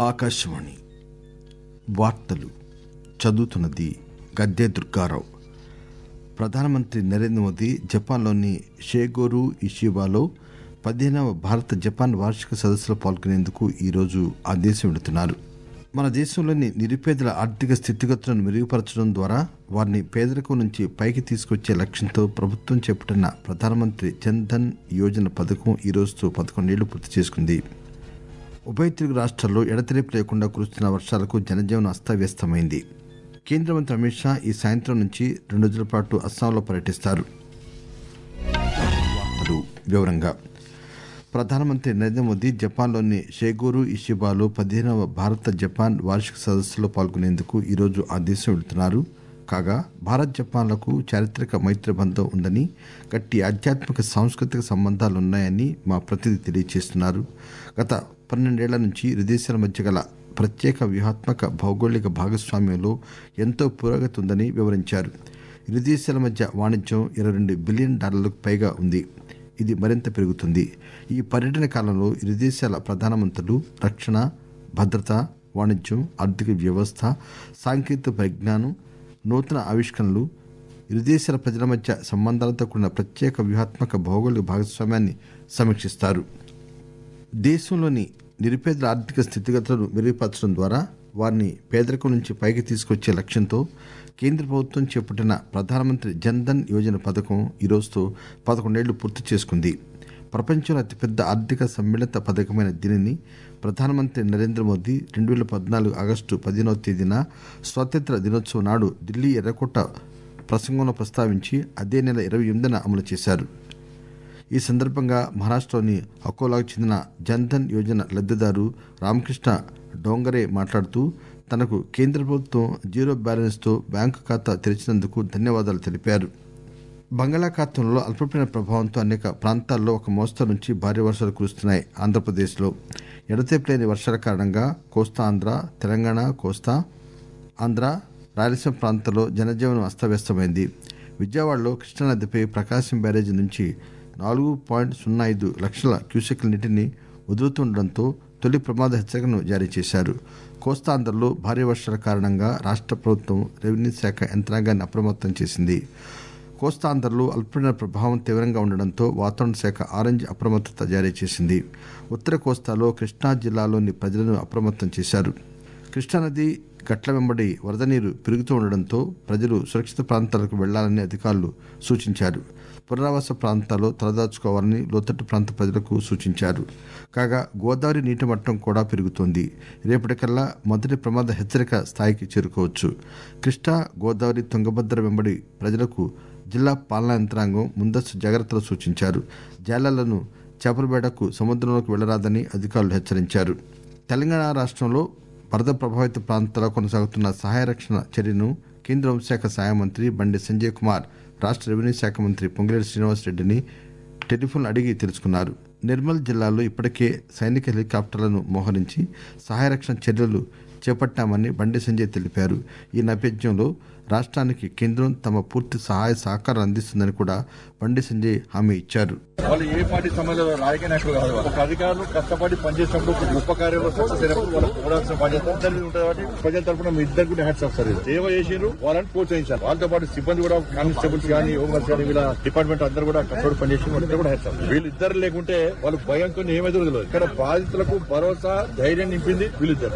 ఆకాశవాణి వార్తలు చదువుతున్నది గద్దె దుర్గారావు ప్రధానమంత్రి నరేంద్ర మోదీ జపాన్లోని షేగోరు ఇషిబాలో పదిహేనవ భారత జపాన్ వార్షిక సదస్సులో పాల్గొనేందుకు ఈరోజు ఆ దేశం వెళుతున్నారు మన దేశంలోని నిరుపేదల ఆర్థిక స్థితిగతులను మెరుగుపరచడం ద్వారా వారిని పేదరికం నుంచి పైకి తీసుకొచ్చే లక్ష్యంతో ప్రభుత్వం చేపట్టిన ప్రధానమంత్రి జన్ ధన్ యోజన పథకం ఈ రోజుతో పదకొండేళ్లు పూర్తి చేసుకుంది ఉభయ తెలుగు రాష్ట్రాల్లో ఎడతెరిపి లేకుండా కురుస్తున్న వర్షాలకు జనజీవనం అస్తవ్యస్తమైంది కేంద్ర మంత్రి అమిత్ షా ఈ సాయంత్రం నుంచి రెండు రోజుల పాటు అస్సాంలో పర్యటిస్తారు వార్తలు వివరంగా ప్రధానమంత్రి నరేంద్ర మోదీ జపాన్లోని షేగూరు ఇషిబాలో పదిహేనవ భారత జపాన్ వార్షిక సదస్సులో పాల్గొనేందుకు ఈరోజు ఆ దేశం వెళుతున్నారు కాగా భారత్ జపాన్లకు చారిత్రక మైత్రి బంధం ఉందని గట్టి ఆధ్యాత్మిక సాంస్కృతిక సంబంధాలున్నాయని మా ప్రతినిధి తెలియజేస్తున్నారు గత పన్నెండేళ్ల నుంచి ఇరు దేశాల మధ్య గల ప్రత్యేక వ్యూహాత్మక భౌగోళిక భాగస్వామ్యంలో ఎంతో పురోగతి ఉందని వివరించారు ఇరు దేశాల మధ్య వాణిజ్యం ఇరవై రెండు బిలియన్ డాలర్లకు పైగా ఉంది ఇది మరింత పెరుగుతుంది ఈ పర్యటన కాలంలో ఇరు దేశాల ప్రధానమంత్రులు రక్షణ భద్రత వాణిజ్యం ఆర్థిక వ్యవస్థ సాంకేతిక పరిజ్ఞానం నూతన ఆవిష్కరణలు ఇరు దేశాల ప్రజల మధ్య సంబంధాలతో కూడిన ప్రత్యేక వ్యూహాత్మక భౌగోళిక భాగస్వామ్యాన్ని సమీక్షిస్తారు దేశంలోని నిరుపేదల ఆర్థిక స్థితిగతులను మెరుగుపరచడం ద్వారా వారిని పేదరికం నుంచి పైకి తీసుకొచ్చే లక్ష్యంతో కేంద్ర ప్రభుత్వం చేపట్టిన ప్రధానమంత్రి జన్ ధన్ యోజన పథకం ఈ రోజుతో పదకొండేళ్లు పూర్తి చేసుకుంది ప్రపంచంలో అతిపెద్ద ఆర్థిక సమ్మిళిత పథకమైన దీనిని ప్రధానమంత్రి నరేంద్ర మోదీ రెండు వేల పద్నాలుగు ఆగస్టు పదిహేనవ తేదీన స్వాతంత్ర దినోత్సవం నాడు ఢిల్లీ ఎర్రకోట ప్రసంగంలో ప్రస్తావించి అదే నెల ఇరవై ఎనిమిదిన అమలు చేశారు ఈ సందర్భంగా మహారాష్ట్రలోని అకోలాకు చెందిన జన్ధన్ యోజన లబ్దిదారు రామకృష్ణ డోంగరే మాట్లాడుతూ తనకు కేంద్ర ప్రభుత్వం జీరో బ్యాలెన్స్తో బ్యాంకు ఖాతా తెరిచినందుకు ధన్యవాదాలు తెలిపారు బంగాళాఖాతంలో అల్పపీడన ప్రభావంతో అనేక ప్రాంతాల్లో ఒక మోస్తరు నుంచి భారీ వర్షాలు కురుస్తున్నాయి ఆంధ్రప్రదేశ్లో ఎడతెరిపిలేని వర్షాల కారణంగా కోస్తా ఆంధ్ర తెలంగాణ కోస్తా ఆంధ్ర రాయలసీమ ప్రాంతాల్లో జనజీవనం అస్తవ్యస్తమైంది విజయవాడలో కృష్ణానదిపై ప్రకాశం బ్యారేజీ నుంచి నాలుగు పాయింట్ సున్నా ఐదు లక్షల క్యూసెక్ల నీటిని వదులుతుండటంతో తొలి ప్రమాద హెచ్చరికను జారీ చేశారు కోస్తాంధ్రలో భారీ వర్షాల కారణంగా రాష్ట్ర ప్రభుత్వం రెవెన్యూ శాఖ యంత్రాంగాన్ని అప్రమత్తం చేసింది కోస్తాంధ్రలో అల్పపీడన ప్రభావం తీవ్రంగా ఉండడంతో వాతావరణ శాఖ ఆరెంజ్ అప్రమత్తత జారీ చేసింది ఉత్తర కోస్తాలో కృష్ణా జిల్లాలోని ప్రజలను అప్రమత్తం చేశారు కృష్ణానది గట్ల వెంబడి వరద నీరు పెరుగుతూ ఉండడంతో ప్రజలు సురక్షిత ప్రాంతాలకు వెళ్లాలని అధికారులు సూచించారు పునరావాస ప్రాంతాల్లో తలదాచుకోవాలని లోతట్టు ప్రాంత ప్రజలకు సూచించారు కాగా గోదావరి నీటి మట్టం కూడా పెరుగుతోంది రేపటికల్లా మొదటి ప్రమాద హెచ్చరిక స్థాయికి చేరుకోవచ్చు కృష్ణా గోదావరి తుంగభద్ర వెంబడి ప్రజలకు జిల్లా పాలనా యంత్రాంగం ముందస్తు జాగ్రత్తలు సూచించారు జాలలను చేపలబేడకు సముద్రంలోకి వెళ్లరాదని అధికారులు హెచ్చరించారు తెలంగాణ రాష్ట్రంలో వరద ప్రభావిత ప్రాంతాల్లో కొనసాగుతున్న సహాయ రక్షణ చర్యను కేంద్ర హోంశాఖ సహాయ మంత్రి బండి సంజయ్ కుమార్ రాష్ట్ర రెవెన్యూ శాఖ మంత్రి పొంగిలేటి శ్రీనివాసరెడ్డిని టెలిఫోన్ అడిగి తెలుసుకున్నారు నిర్మల్ జిల్లాలో ఇప్పటికే సైనిక హెలికాప్టర్లను మోహరించి సహాయ రక్షణ చర్యలు చేపట్టామని బండి సంజయ్ తెలిపారు ఈ నేపథ్యంలో రాష్ట్రానికి కేంద్రం తమ పూర్తి సహాయ సహకారం అందిస్తుందని కూడా బండి సంజయ్ హామీ ఇచ్చారు వాళ్ళు ఏ పార్టీ సమాజంలో రాజకీయ నాయకులు కాదు వాళ్ళు. ఒక అధికారులు కష్టపడి పనిచేసినప్పుడు ఒక గొప్ప కార్యంలో సక్సెస్ అయినప్పుడు వాళ్ళకి చూడాల్సిన బాధ్యత అందరిది ఉంటుంది కాబట్టి ప్రజల తరపున మీ ఇద్దరు కూడా హ్యాట్స్ ఆఫ్ సార్ ఇది. సేవ చేసిరు వాళ్ళని ప్రోత్సహించారు వాళ్ళతో పాటు సిబ్బంది కూడా కానిస్టేబుల్స్ కానీ హోంగార్డ్స్ కానీ వీళ్ళ డిపార్ట్మెంట్ అందరూ కూడా కష్టపడి పనిచేసి వాళ్ళిద్దరు కూడా హ్యాట్స్ ఆఫ్ వీళ్ళిద్దరు లేకుంటే వాళ్ళు భయంతో ఏమెదురు ఇక్కడ బాధితులకు భరోసా ధైర్యం నింపింది వీళ్ళిద్దరు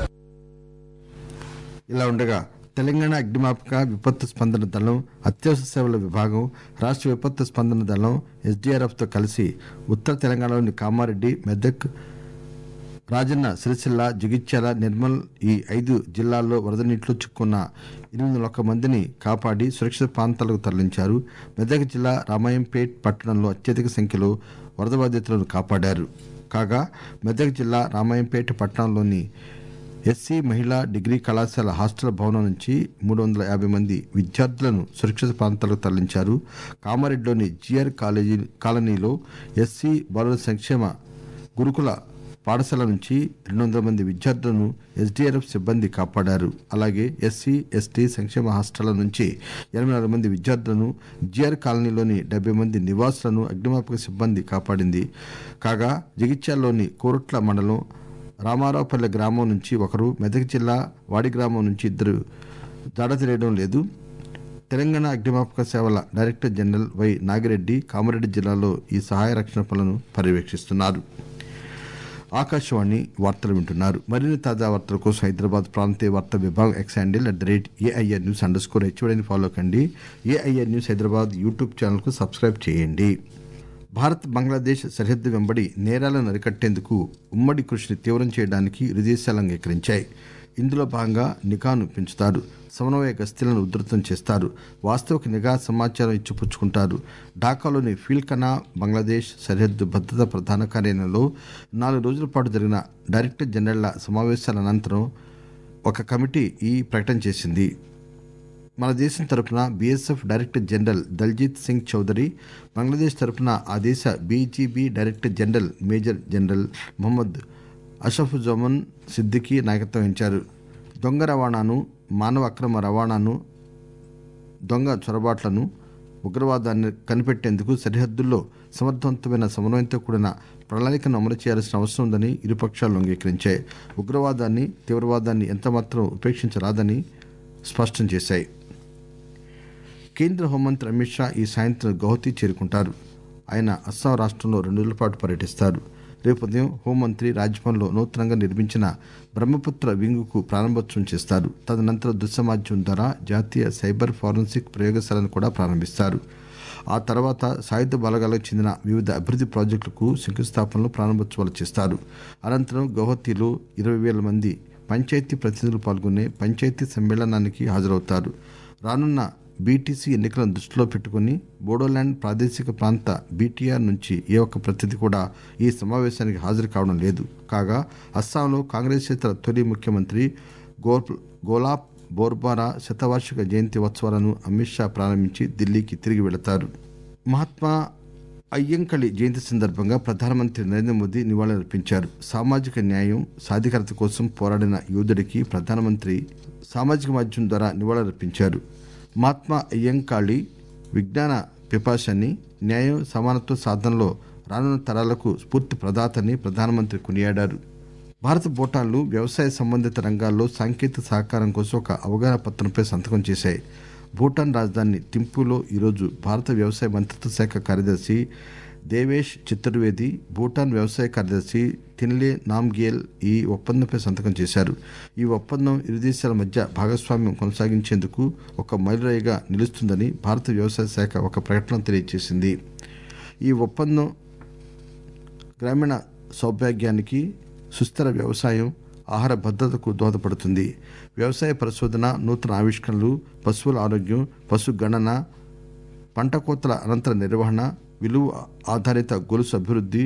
ఇలా ఉండగా తెలంగాణ అగ్నిమాపక విపత్తు స్పందన దళం అత్యవసర సేవల విభాగం రాష్ట్ర విపత్తు స్పందన దళం ఎస్డీఆర్ఎఫ్తో కలిసి ఉత్తర తెలంగాణలోని కామారెడ్డి మెదక్ రాజన్న సిరిసిల్ల జగిత్యాల నిర్మల్ ఈ ఐదు జిల్లాల్లో వరద నీటిలో చిక్కున్న ఎనిమిది వందల ఒక్క మందిని కాపాడి సురక్షిత ప్రాంతాలకు తరలించారు మెదక్ జిల్లా రామాయంపేట్ పట్టణంలో అత్యధిక సంఖ్యలో వరద బాధితులను కాపాడారు కాగా మెదక్ జిల్లా రామాయంపేట పట్టణంలోని ఎస్సీ మహిళా డిగ్రీ కళాశాల హాస్టల్ భవనం నుంచి మూడు వందల యాభై మంది విద్యార్థులను సురక్షిత ప్రాంతాలకు తరలించారు కామారెడ్డిలోని జిఆర్ కాలేజీ కాలనీలో ఎస్సీ బాలుర సంక్షేమ గురుకుల పాఠశాల నుంచి రెండు వందల మంది విద్యార్థులను ఎస్డీఆర్ఎఫ్ సిబ్బంది కాపాడారు అలాగే ఎస్సీ ఎస్టీ సంక్షేమ హాస్టళ్ల నుంచి ఎనభై నాలుగు మంది విద్యార్థులను జిఆర్ కాలనీలోని డెబ్బై మంది నివాసులను అగ్నిమాపక సిబ్బంది కాపాడింది కాగా జగిత్యాల్లోని కోరుట్ల మండలం రామారావుపల్లె గ్రామం నుంచి ఒకరు మెదక్ జిల్లా వాడి గ్రామం నుంచి ఇద్దరు జాడ తెలియడం లేదు తెలంగాణ అగ్నిమాపక సేవల director general Y Nagireddy Kamareddy జిల్లాలో ఈ సహాయ రక్షణ పనులను పర్యవేక్షిస్తున్నారు ఆకాశవాణి వార్తలు వింటున్నారు మరిన్ని తాజా వార్తల కోసం హైదరాబాద్ ప్రాంతీయ వార్తా విభాగం X handle at the rate AIR news underscore హెచ్ఓడిని ఫాలో కండి ఏఐఆర్ న్యూస్ హైదరాబాద్ యూట్యూబ్ ఛానల్కు సబ్స్క్రైబ్ చేయండి భారత్ బంగ్లాదేశ్ సరిహద్దు వెంబడి నేరాలను అరికట్టేందుకు ఉమ్మడి కృషిని తీవ్రం చేయడానికి ఇరు దేశాలు అంగీకరించాయి ఇందులో భాగంగా నిఘాను పెంచుతారు సమన్వయ గస్తీలను ఉధృతం చేస్తారు వాస్తవిక నిఘా సమాచారం ఇచ్చిపుచ్చుకుంటారు ఢాకాలోని ఫీల్కనా బంగ్లాదేశ్ సరిహద్దు భద్రతా ప్రధాన కార్యాలయంలో నాలుగు రోజుల పాటు జరిగిన డైరెక్టర్ జనరళ్ల సమావేశాల అనంతరం ఒక కమిటీ ఈ ప్రకటన చేసింది మన దేశం తరపున BSF director general Daljeet Singh Chaudhary Bangladesh తరపున ఆ దేశ BGB director general major general Mohammad Ashafuzzaman Siddiqui నాయకత్వం వహించారు దొంగ రవాణాను మానవ అక్రమ రవాణాను దొంగ చొరబాట్లను ఉగ్రవాదాన్ని కనిపెట్టేందుకు సరిహద్దుల్లో సమర్థవంతమైన సమన్వయంతో కూడిన ప్రణాళికను అమలు చేయాల్సిన అవసరం ఉందని ఇరుపక్షాలు అంగీకరించాయి ఉగ్రవాదాన్ని తీవ్రవాదాన్ని ఎంతమాత్రం ఉపేక్షించరాదని స్పష్టం చేశాయి కేంద్ర హోంమంత్రి అమిత్ షా ఈ సాయంత్రం గౌహతి చేరుకుంటారు ఆయన అస్సాం రాష్ట్రంలో రెండు రోజుల పాటు పర్యటిస్తారు రేపు ఉదయం హోంమంత్రి రాజ్భవన్లో నూతనంగా నిర్మించిన బ్రహ్మపుత్ర వింగుకు ప్రారంభోత్సవం చేస్తారు తదనంతరం దృశ్యమాధ్యం ద్వారా జాతీయ సైబర్ ఫారెన్సిక్ ప్రయోగశాలను కూడా ప్రారంభిస్తారు ఆ తర్వాత సాయుధ బలగాలకు చెందిన వివిధ అభివృద్ధి ప్రాజెక్టులకు శంకుస్థాపనలు ప్రారంభోత్సవాలు చేస్తారు అనంతరం గౌహతిలో ఇరవై వేల మంది పంచాయతీ ప్రతినిధులు పాల్గొనే పంచాయతీ సమ్మేళనానికి హాజరవుతారు రానున్న బీటీసీ ఎన్నికలను దృష్టిలో పెట్టుకుని బోడోల్యాండ్ ప్రాదేశిక ప్రాంత బీటీఆర్ నుంచి ఏ ఒక్క ప్రతినిధి కూడా ఈ సమావేశానికి హాజరు కావడం లేదు కాగా అస్సాంలో కాంగ్రెసేతర తొలి ముఖ్యమంత్రి గోర్ గోలాబ్ బోర్బారా శతవార్షిక జయంతి ఉత్సవాలను అమిత్ షా ప్రారంభించి ఢిల్లీకి తిరిగి వెళతారు మహాత్మా అయ్యంకళి జయంతి సందర్భంగా ప్రధానమంత్రి నరేంద్ర మోదీ నివాళులర్పించారు సామాజిక న్యాయం సాధికారత కోసం పోరాడిన యోధుడికి ప్రధానమంత్రి సామాజిక మాధ్యమం ద్వారా నివాళులర్పించారు మహాత్మా అయ్యంకాళి విజ్ఞాన పిపాషని న్యాయం సమానత్వ సాధనలో రానున్న తరాలకు స్ఫూర్తి ప్రదాతని ప్రధానమంత్రి కొనియాడారు భారత భూటాన్లు వ్యవసాయ సంబంధిత రంగాల్లో సాంకేతిక సహకారం కోసం ఒక అవగాహన పత్రంపై సంతకం చేశాయి భూటాన్ రాజధాని థింపూలో ఈరోజు భారత వ్యవసాయ మంత్రిత్వ శాఖ కార్యదర్శి దేవేష్ చతుర్వేది భూటాన్ వ్యవసాయ కార్యదర్శి తిన్లే నామ్గేల్ ఈ ఒప్పందంపై సంతకం చేశారు ఈ ఒప్పందం ఇరు దేశాల మధ్య భాగస్వామ్యం కొనసాగించేందుకు ఒక మైలురాయిగా నిలుస్తుందని భారత వ్యవసాయ శాఖ ఒక ప్రకటన తెలియజేసింది ఈ ఒప్పందం గ్రామీణ సౌభాగ్యానికి సుస్థిర వ్యవసాయం ఆహార భద్రతకు దోహదపడుతుంది వ్యవసాయ పరిశోధన నూతన ఆవిష్కరణలు పశువుల ఆరోగ్యం పశు గణన పంట కోతల అనంతర నిర్వహణ విలువ ఆధారిత గొలుసు అభివృద్ధి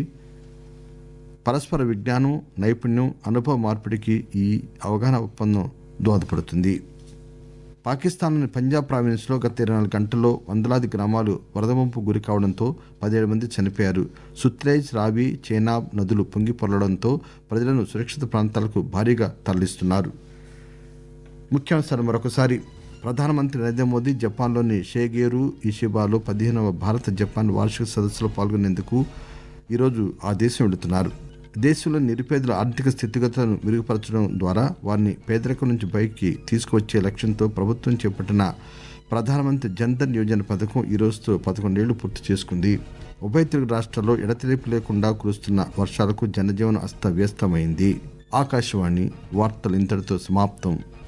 పరస్పర విజ్ఞానం నైపుణ్యం అనుభవ మార్పిడికి ఈ అవగాహన ఒప్పందం దోహదపడుతుంది పాకిస్తాన్లోని పంజాబ్ ప్రావిన్స్లో గత ఇరవై నాలుగు గంటల్లో వందలాది గ్రామాలు వరద ముంపు గురి కావడంతో పదిహేడు మంది చనిపోయారు సుత్రేజ్ రావి చేనాబ్ నదులు పొంగి పొరలడంతో ప్రజలను సురక్షిత ప్రాంతాలకు భారీగా తరలిస్తున్నారు ముఖ్యాంశాలు మరొకసారి ప్రధానమంత్రి నరేంద్ర మోదీ జపాన్లోని షేగేరు ఇషిబాలో పదిహేనవ భారత జపాన్ వార్షిక సదస్సులో పాల్గొనేందుకు ఈరోజు ఆ దేశం వెళుతున్నారు దేశంలో నిరుపేదల ఆర్థిక స్థితిగతులను మెరుగుపరచడం ద్వారా వారిని పేదరికం నుంచి బయటికి తీసుకువచ్చే లక్ష్యంతో ప్రభుత్వం చేపట్టిన ప్రధానమంత్రి జన్ధన్ యోజన పథకం ఈ రోజుతో పదకొండేళ్లు పూర్తి చేసుకుంది ఉభయ తెలుగు రాష్ట్రాల్లో ఎడతెరిపి లేకుండా కురుస్తున్న వర్షాలకు జనజీవనం అస్తవ్యస్తమైంది ఆకాశవాణి వార్తలు ఇంతటితో సమాప్తం